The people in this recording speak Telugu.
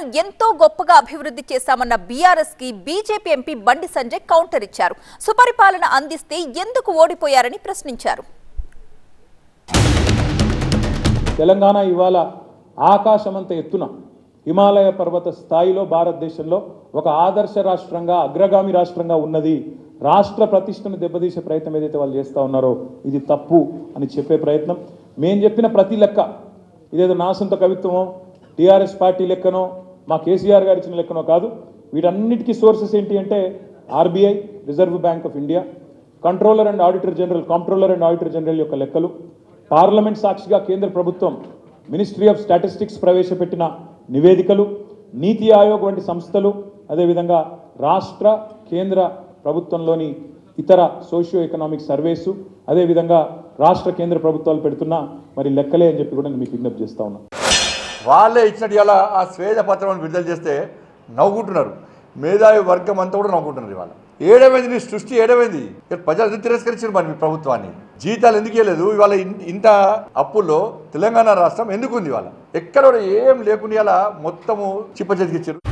తెలంగాణను ఎంతో గొప్పగా అభివృద్ధి చేశామన్న బీఆర్ఎస్ కి BJP MP Bandi Sanjay counter ఇచ్చారు సుపరిపాలన అందిస్తే ఎందుకు ఓడిపోయారని ప్రశ్నించారు తెలంగాణ ఇవాళ ఆకాశమంత ఎత్తున హిమాలయ పర్వత స్థాయిలో భారతదేశంలో ఒక ఆదర్శ రాష్ట్రంగా అగ్రగామి రాష్ట్రంగా ఉన్నది రాష్ట్ర ప్రతిష్టను దెబ్బతీసే ప్రయత్నం ఏదైతే వాళ్ళు చేస్తూ ఉన్నారో ఇది తప్పు అని చెప్పే ప్రయత్నం మేం చెప్పిన ప్రతి లెక్క ఇదేదో నా సొంత కవిత్వమో టీఆర్ఎస్ పార్టీ లెక్కనో మా కేసీఆర్ గారు ఇచ్చిన లెక్కనో కాదు వీటన్నిటికీ సోర్సెస్ ఏంటి అంటే RBI reserve bank of India controller and auditor general controller and auditor general యొక్క లెక్కలు పార్లమెంట్ సాక్షిగా కేంద్ర ప్రభుత్వం మినిస్ట్రీ ఆఫ్ స్టాటిస్టిక్స్ ప్రవేశపెట్టిన నివేదికలు నీతి ఆయోగ్ వంటి సంస్థలు అదేవిధంగా రాష్ట్ర కేంద్ర ప్రభుత్వంలోని ఇతర సోషియో ఎకనామిక్ సర్వేసు అదేవిధంగా రాష్ట్ర కేంద్ర ప్రభుత్వాలు పెడుతున్న మరి లెక్కలే అని చెప్పి కూడా నేను మీకు విజ్ఞప్తి చేస్తా ఉన్నా వాళ్ళే ఇచ్చినట్టు ఇలా ఆ స్వేద పత్రం విడుదల చేస్తే నవ్వుకుంటున్నారు మేధావి వర్గం అంతా కూడా నవ్వుకుంటున్నారు ఇవాళ ఏడమైంది నీ సృష్టి ఏడమైంది ఇక్కడ ప్రజలు ఎందుకు తిరస్కరించారు మరి మీ ప్రభుత్వాన్ని జీతాలు ఎందుకు ఇవ్వలేదు ఇవాళ ఇన్- ఇంత అప్పుల్లో తెలంగాణ రాష్ట్రం ఎందుకు ఉంది ఇవాళ ఎక్కడ కూడా ఏం లేకుండా ఇలా మొత్తము చిప్ప ఇచ్చారు